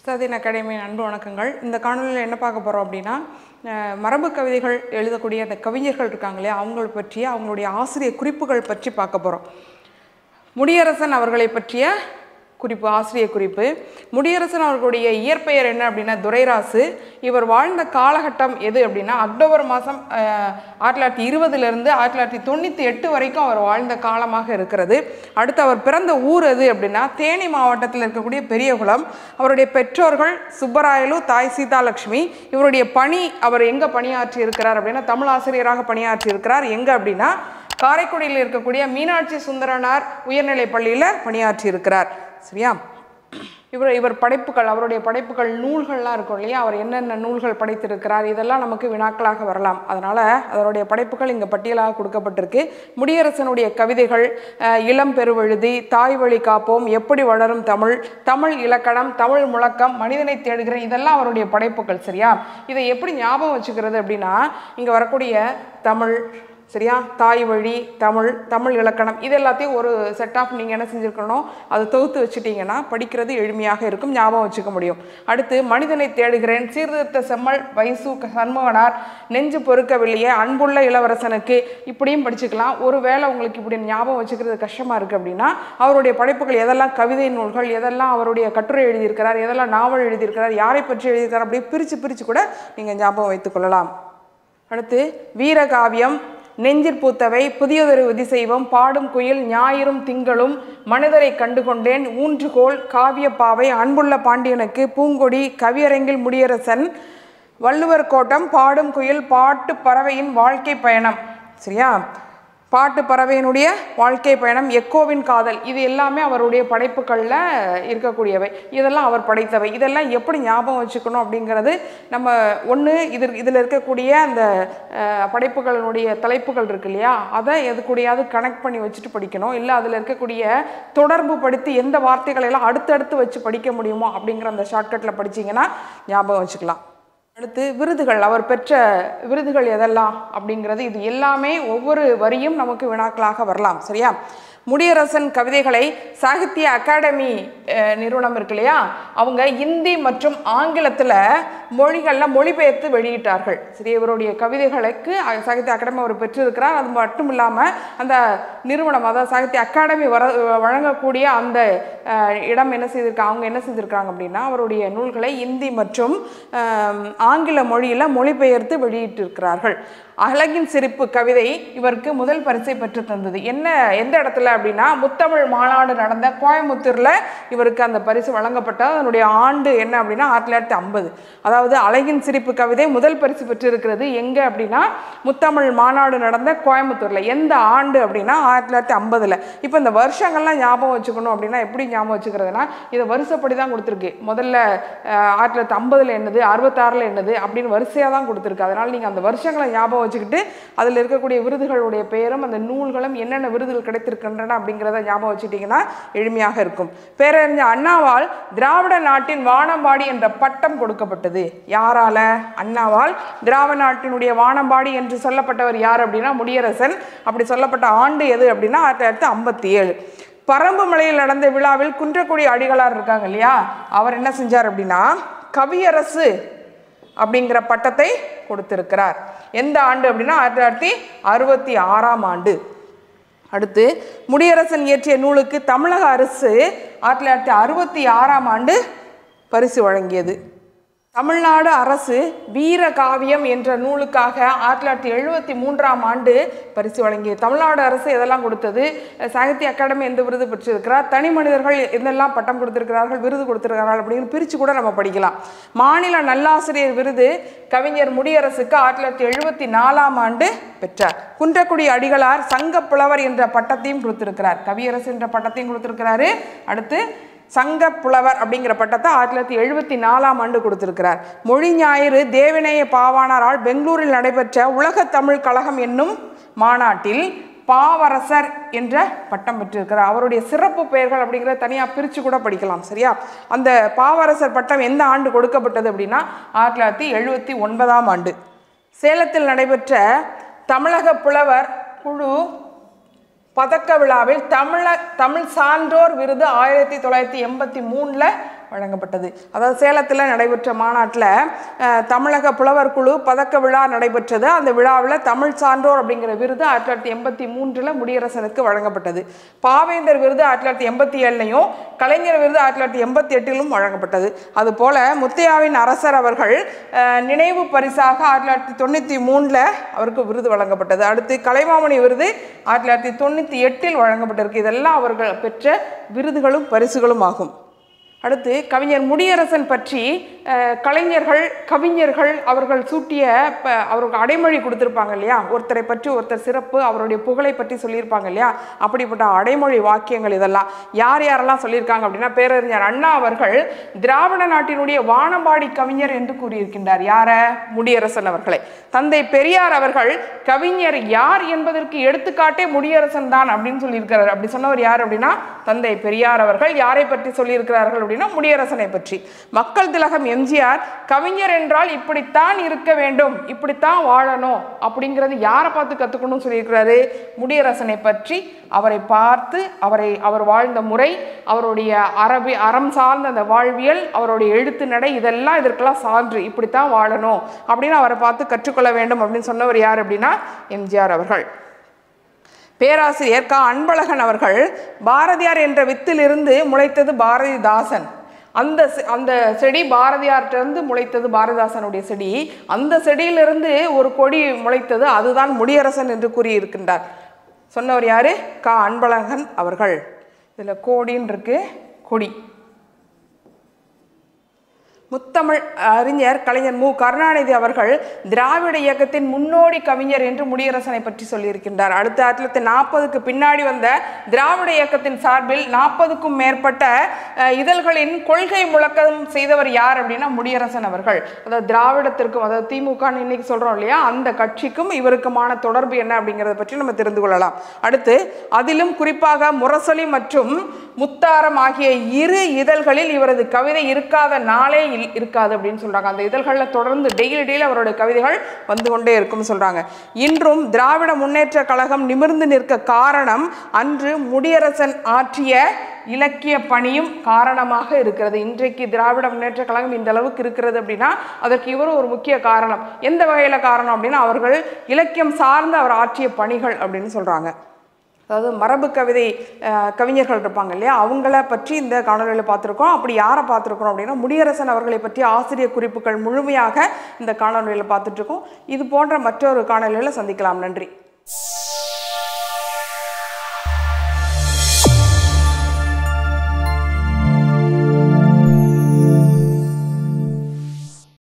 சதின் அகாடமியின் அன்பு வணக்கங்கள் இந்த காணொலியில் என்ன பார்க்க போகிறோம் அப்படின்னா அஹ், மரபு கவிதைகள் எழுதக்கூடிய அந்த கவிஞர்கள் இருக்காங்க இல்லையா அவங்களை பற்றிய அவங்களுடைய ஆசிரியர் குறிப்புகள் பற்றி பார்க்க போகிறோம் முடியரசன் அவர்களை பற்றிய குறிப்பு ஆசிரியர் குறிப்பு முடியரசன் அவர்களுடைய இயற்பெயர் என்ன அப்படின்னா துரைராசு இவர் வாழ்ந்த காலகட்டம் எது அப்படின்னா அக்டோபர் மாதம் ஆயிரத்தி தொள்ளாயிரத்தி இருபதுலேருந்து ஆயிரத்தி தொள்ளாயிரத்தி தொண்ணூற்றி எட்டு வரைக்கும் அவர் வாழ்ந்த காலமாக இருக்கிறது அடுத்து அவர் பிறந்த ஊர் எது அப்படின்னா தேனி மாவட்டத்தில் இருக்கக்கூடிய பெரியகுளம் அவருடைய பெற்றோர்கள் சுப்பராயலு தாய் சீதாலட்சுமி இவருடைய பணி அவர் எங்கே பணியாற்றி இருக்கிறார் அப்படின்னா தமிழ் ஆசிரியராக பணியாற்றி இருக்கிறார் எங்கே அப்படின்னா காரைக்குடியில் இருக்கக்கூடிய மீனாட்சி சுந்தரனார் உயர்நிலைப் பள்ளியில் பணியாற்றி இருக்கிறார் சரியா இவர் இவர் படைப்புகள் அவருடைய படைப்புகள் நூல்கள்லாம் இருக்கும் இல்லையா அவர் என்னென்ன நூல்கள் படைத்திருக்கிறார் இதெல்லாம் நமக்கு வினாக்களாக வரலாம் அதனால் அதனுடைய படைப்புகள் இங்கே பட்டியலாக கொடுக்கப்பட்டிருக்கு முடியரசனுடைய கவிதைகள் அஹ், இளம் பெருவழுதி தாய் வழி காப்போம் எப்படி வளரும் தமிழ் தமிழ் இலக்கணம் தமிழ் முழக்கம் மனிதனை தேடுகிறேன் இதெல்லாம் அவருடைய படைப்புகள் சரியா இதை எப்படி ஞாபகம் வச்சுக்கிறது அப்படின்னா இங்கே வரக்கூடிய தமிழ் சரியா தாய் வழி தமிழ் தமிழ் இலக்கணம் இது எல்லாத்தையும் ஒரு செட் ஆஃப் நீங்கள் என்ன செஞ்சுருக்கணும் அதை தொகுத்து வச்சுட்டீங்கன்னா படிக்கிறது எளிமையாக இருக்கும் ஞாபகம் வச்சுக்க முடியும் அடுத்து மனிதனை தேடுகிறேன் சீர்திருத்த செம்மல் வைசு க- சண்முகனார் நெஞ்சு பொறுக்கவில்லையே அன்புள்ள இளவரசனுக்கு இப்படியும் படிச்சுக்கலாம் ஒருவேளை உங்களுக்கு இப்படி ஞாபகம் வச்சுக்கிறது கஷ்டமாக இருக்குது அப்படின்னா அவருடைய படைப்புகள் எதெல்லாம் கவிதை நூல்கள் எதெல்லாம் அவருடைய கட்டுரை எழுதியிருக்கிறார் எதெல்லாம் நாவல் எழுதியிருக்கிறார் யாரை பற்றி எழுதியிருக்கிறார் அப்படியே பிரித்து பிரித்து கூட நீங்கள் ஞாபகம் வைத்துக்கொள்ளலாம் அடுத்து வீரகாவியம் நெஞ்சிற் பூத்தவை புதியதொரு விதி செய்வோம் பாடும் குயில் ஞாயிறும் திங்களும் மனிதரை கண்டுகொண்டேன் ஊன்றுகோல் காவியப்பாவை அன்புள்ள பாண்டியனுக்கு பூங்கொடி கவியரங்கில் முடியரசன் வள்ளுவர் கோட்டம் பாடும் குயில் பாட்டு பறவையின் வாழ்க்கை பயணம் சரியா பாட்டு பறவையினுடைய வாழ்க்கை பயணம் எக்கோவின் காதல் இது எல்லாமே அவருடைய படைப்புகளில் இருக்கக்கூடியவை இதெல்லாம் அவர் படைத்தவை இதெல்லாம் எப்படி ஞாபகம் வச்சுக்கணும் அப்படிங்கிறது நம்ம ஒன்று இது இதில் இருக்கக்கூடிய அந்த அஹ், படைப்புகளினுடைய தலைப்புகள் இருக்கு இல்லையா அதை எது கூடயாவது கனெக்ட் பண்ணி வச்சுட்டு படிக்கணும் இல்லை அதில் இருக்கக்கூடிய தொடர்பு படுத்தி எந்த வார்த்தைகளை எல்லாம் அடுத்தடுத்து வச்சு படிக்க முடியுமோ அப்படிங்கிற அந்த ஷார்ட்கட்டில் படிச்சீங்கன்னா ஞாபகம் வச்சுக்கலாம் அடுத்து விருதுகள் அவர் பெற்ற விருதுகள் எதெல்லாம் அப்படிங்கிறது இது எல்லாமே ஒவ்வொரு வரியும் நமக்கு வினாக்களாக வரலாம் சரியா முடியரசன் கவிதைகளை சாகித்ய அகாடமி அஹ், நிறுவனம் இருக்கு இல்லையா அவங்க இந்தி மற்றும் ஆங்கிலத்தில் மொழிகளில் மொழிபெயர்த்து வெளியிட்டார்கள் சரி இவருடைய கவிதைகளுக்கு அஹ், சாகித்ய அகாடமி அவர் பெற்றிருக்கிறார் அது மட்டும் இல்லாமல் அந்த நிறுவனம் அதாவது சாகித்ய அகாடமி வர வழங்கக்கூடிய அந்த அஹ், இடம் என்ன செய்திருக்காங்க அவங்க என்ன செஞ்சுருக்காங்க அப்படின்னா அவருடைய நூல்களை இந்தி மற்றும் அஹ், ஆங்கில மொழியில் மொழிபெயர்த்து வெளியிட்டிருக்கிறார்கள் அழகின் சிரிப்பு கவிதை இவருக்கு முதல் பரிசை பெற்று தந்தது என்ன எந்த இடத்துல அப்படின்னா முத்தமிழ் மாநாடு நடந்த கோயம்புத்தூரில் இவருக்கு அந்த பரிசு வழங்கப்பட்டது அதனுடைய ஆண்டு என்ன அப்படின்னா ஆயிரத்தி தொள்ளாயிரத்தி ஐம்பது அதாவது அழகின் சிரிப்பு கவிதை முதல் பரிசு பெற்றிருக்கிறது எங்கே அப்படின்னா முத்தமிழ் மாநாடு நடந்த கோயம்புத்தூரில் எந்த ஆண்டு அப்படின்னா ஆயிரத்தி தொள்ளாயிரத்தி ஐம்பதில் இப்போ இந்த வருஷங்கள்லாம் ஞாபகம் வச்சுக்கணும் அப்படின்னா எப்படி ஞாபகம் வச்சுக்கிறதுனா இதை வருஷப்படி தான் கொடுத்துருக்கு முதல்ல அஹ், ஆயிரத்தி தொள்ளாயிரத்தி ஐம்பதில் என்னது அறுபத்தாறில் என்னது அப்படின்னு வரிசையாக தான் கொடுத்துருக்கு அதனால் நீங்கள் அந்த வருஷங்களை ஞாபகம் வச்சுக்கிட்டு அதில் இருக்கக்கூடிய விருதுகளுடைய பெயரும் அந்த நூல்களும் என்னென்ன விருதுகள் கிடைத்திருக்கின்றன அப்படிங்கிறத ஞாபகம் வச்சுட்டிங்கன்னா எளிமையாக இருக்கும் பேரறிஞர் அண்ணாவால் திராவிட நாட்டின் வானம்பாடி என்ற பட்டம் கொடுக்கப்பட்டது யாரால அண்ணாவால் திராவிட நாட்டினுடைய வானம்பாடி என்று சொல்லப்பட்டவர் யார் அப்படின்னா முடியரசன் அப்படி சொல்லப்பட்ட ஆண்டு எது அப்படின்னா ஆயிரத்தி தொள்ளாயிரத்தி ஐம்பத்தி ஏழு பரம்பு மலையில் நடந்த விழாவில் குன்றக்குடி அடிகளார் இருக்காங்க இல்லையா அவர் என்ன செஞ்சார் அப்படின்னா கவியரசு அப்படிங்கிற பட்டத்தை கொடுத்திருக்கிறார் எந்த ஆண்டு அப்படின்னா ஆயிரத்தி தொள்ளாயிரத்தி அறுபத்தி ஆறாம் ஆண்டு அடுத்து முடியரசன் இயற்றிய நூலுக்கு தமிழக அரசு ஆயிரத்தி தொள்ளாயிரத்தி அறுபத்தி ஆறாம் ஆண்டு பரிசு வழங்கியது தமிழ்நாடு அரசு வீர காவியம் என்ற நூலுக்காக ஆயிரத்தி தொள்ளாயிரத்தி எழுபத்தி மூன்றாம் ஆண்டு பரிசு வழங்கியது தமிழ்நாடு அரசு எதெல்லாம் கொடுத்தது சாகித்ய அகாடமி எந்த விருது பெற்றிருக்கிறார் தனி மனிதர்கள் எதெல்லாம் பட்டம் கொடுத்திருக்கிறார்கள் விருது கொடுத்திருக்கிறார்கள் அப்படின்னு பிரித்து கூட நம்ம படிக்கலாம் மாநில நல்லாசிரியர் விருது கவிஞர் முடியரசுக்கு ஆயிரத்தி தொள்ளாயிரத்தி எழுபத்தி நாலாம் ஆண்டு பெற்றார் குன்றக்குடி அடிகளார் சங்க புலவர் என்ற பட்டத்தையும் கொடுத்திருக்கிறார் கவியரசு என்ற பட்டத்தையும் கொடுத்திருக்கிறாரு அடுத்து சங்க புலவர் அப்படிங்கிற பட்டத்தை ஆயிரத்தி தொள்ளாயிரத்தி எழுபத்தி நாலாம் ஆண்டு கொடுத்திருக்கிறார் மொழி ஞாயிறு தேவநேய பாவாணரால் பெங்களூரில் நடைபெற்ற உலக தமிழ் கழகம் என்னும் மாநாட்டில் பாவரசர் என்ற பட்டம் பெற்றிருக்கிறார் அவருடைய சிறப்பு பெயர்கள் அப்படிங்கிறத தனியாக பிரித்து கூட படிக்கலாம் சரியா அந்த பாவரசர் பட்டம் எந்த ஆண்டு கொடுக்கப்பட்டது அப்படின்னா ஆயிரத்தி தொள்ளாயிரத்தி எழுபத்தி ஒன்பதாம் ஆண்டு சேலத்தில் நடைபெற்ற தமிழக புலவர் குழு பதக்க விழாவில் தமிழ தமிழ் சான்றோர் விருது ஆயிரத்தி தொள்ளாயிரத்தி எண்பத்தி மூணில் வழங்கப்பட்டது அதாவது சேலத்தில் நடைபெற்ற மாநாட்டில் தமிழக புலவர் குழு பதக்க விழா நடைபெற்றது அந்த விழாவில் தமிழ் சான்றோர் அப்படிங்கிற விருது ஆயிரத்தி தொள்ளாயிரத்தி எண்பத்தி மூன்றில் முடியரசனுக்கு வழங்கப்பட்டது பாவேந்தர் விருது ஆயிரத்தி தொள்ளாயிரத்தி எண்பத்தி ஏழுலையும் கலைஞர் விருது ஆயிரத்தி தொள்ளாயிரத்தி எண்பத்தி எட்டிலும் வழங்கப்பட்டது அதுபோல முத்தையாவின் அரசர் அவர்கள் அஹ், நினைவு பரிசாக ஆயிரத்தி தொள்ளாயிரத்தி தொண்ணூற்றி மூணில் அவருக்கு விருது வழங்கப்பட்டது அடுத்து கலைமாமணி விருது ஆயிரத்தி தொள்ளாயிரத்தி தொண்ணூற்றி எட்டில் வழங்கப்பட்டிருக்கு இதெல்லாம் அவர்கள் பெற்ற விருதுகளும் பரிசுகளும் ஆகும் அடுத்து கவிஞர் முடியரசன் பற்றி அஹ், கலைஞர்கள் கவிஞர்கள் அவர்கள் சூட்டிய ப அவருக்கு அடைமொழி கொடுத்துருப்பாங்க இல்லையா ஒருத்தரை பற்றி ஒருத்தர் சிறப்பு அவருடைய புகழை பற்றி சொல்லியிருப்பாங்க இல்லையா அப்படிப்பட்ட அடைமொழி வாக்கியங்கள் இதெல்லாம் யார் யாரெல்லாம் சொல்லியிருக்காங்க அப்படின்னா பேரறிஞர் அண்ணா அவர்கள் திராவிட நாட்டினுடைய வானம்பாடி கவிஞர் என்று கூறியிருக்கின்றார் யார முடியரசன் அவர்களை தந்தை பெரியார் அவர்கள் கவிஞர் யார் என்பதற்கு எடுத்துக்காட்டே முடியரசன் தான் அப்படின்னு சொல்லியிருக்கிறார் அப்படி சொன்னவர் யார் அப்படின்னா தந்தை பெரியார் அவர்கள் யாரை பற்றி சொல்லியிருக்கிறார்கள் அப்படின்னா முடியரசனை பற்றி மக்கள் திலகம் எம்ஜிஆர் கவிஞர் என்றால் இப்படித்தான் இருக்க வேண்டும் இப்படித்தான் வாழணும் அப்படிங்கிறது யாரை பார்த்து கற்றுக்கணும்னு சொல்லியிருக்கிறாரு முடியரசனை பற்றி அவரை பார்த்து அவரை அவர் வாழ்ந்த முறை அவருடைய அரபி அறம் சார்ந்த அந்த வாழ்வியல் அவருடைய எழுத்து நடை இதெல்லாம் இதற்கெல்லாம் சான்று இப்படித்தான் வாழணும் அப்படின்னு அவரை பார்த்து கற்றுக்கொள்ள வேண்டும் அப்படின்னு சொன்னவர் யார் அப்படின்னா எம்ஜிஆர் அவர்கள் பேராசிரியர் க அன்பழகன் அவர்கள் பாரதியார் என்ற வித்திலிருந்து முளைத்தது பாரதிதாசன் அந்த செ- அந்த செடி பாரதியார்கிட்டருந்து முளைத்தது பாரதிதாசனுடைய செடி அந்த செடியிலிருந்து ஒரு கொடி முளைத்தது அதுதான் முடியரசன் என்று கூறியிருக்கின்றார் சொன்னவர் யாரு க அன்பழகன் அவர்கள் இதில் கோடின்னு இருக்கு கொடி முத்தமிழ் அறிஞர் கலைஞர் மு கருணாநிதி அவர்கள் திராவிட இயக்கத்தின் முன்னோடி கவிஞர் என்று முடியரசனை பற்றி சொல்லியிருக்கின்றார் அடுத்த ஆயிரத்தி தொள்ளாயிரத்தி நாற்பதுக்கு பின்னாடி வந்த திராவிட இயக்கத்தின் சார்பில் நாற்பதுக்கும் மேற்பட்ட அஹ், இதழ்களின் கொள்கை முழக்கம் செய்தவர் யார் அப்படின்னா முடியரசன் அவர்கள் அதாவது திராவிடத்திற்கும் அதாவது திமுகன்னு இன்னைக்கு சொல்றோம் இல்லையா அந்த கட்சிக்கும் இவருக்குமான தொடர்பு என்ன அப்படிங்கிறத பற்றி நம்ம தெரிந்து கொள்ளலாம் அடுத்து அதிலும் குறிப்பாக முரசொலி மற்றும் முத்தாரம் ஆகிய இரு இதழ்களில் இவரது கவிதை இருக்காத நாளே இல்- இருக்காது அப்படின்னு சொல்றாங்க அந்த இதழ்களில் தொடர்ந்து டெய்லி டெய்லி அவருடைய கவிதைகள் வந்து கொண்டே இருக்கும்னு சொல்றாங்க இன்றும் திராவிட முன்னேற்ற கழகம் நிமிர்ந்து நிற்க காரணம் அன்று முடியரசன் ஆற்றிய இலக்கிய பணியும் காரணமாக இருக்கிறது இன்றைக்கு திராவிட முன்னேற்ற கழகம் இந்த அளவுக்கு இருக்கிறது அப்படின்னா அதற்கு இவரும் ஒரு முக்கிய காரணம் எந்த வகையில் காரணம் அப்படின்னா அவர்கள் இலக்கியம் சார்ந்து அவர் ஆற்றிய பணிகள் அப்படின்னு சொல்றாங்க அதாவது மரபு கவிதை அஹ், கவிஞர்கள் இருப்பாங்க இல்லையா அவங்கள பற்றி இந்த காணொலியில் பார்த்துருக்கோம் அப்படி யாரை பார்த்துருக்கோம் அப்படின்னா முடியரசன் அவர்களை பற்றி ஆசிரியர் குறிப்புகள் முழுமையாக இந்த காணொலியில் பார்த்துட்ருக்கோம் இது போன்ற மற்றொரு காணொலியில் சந்திக்கலாம் நன்றி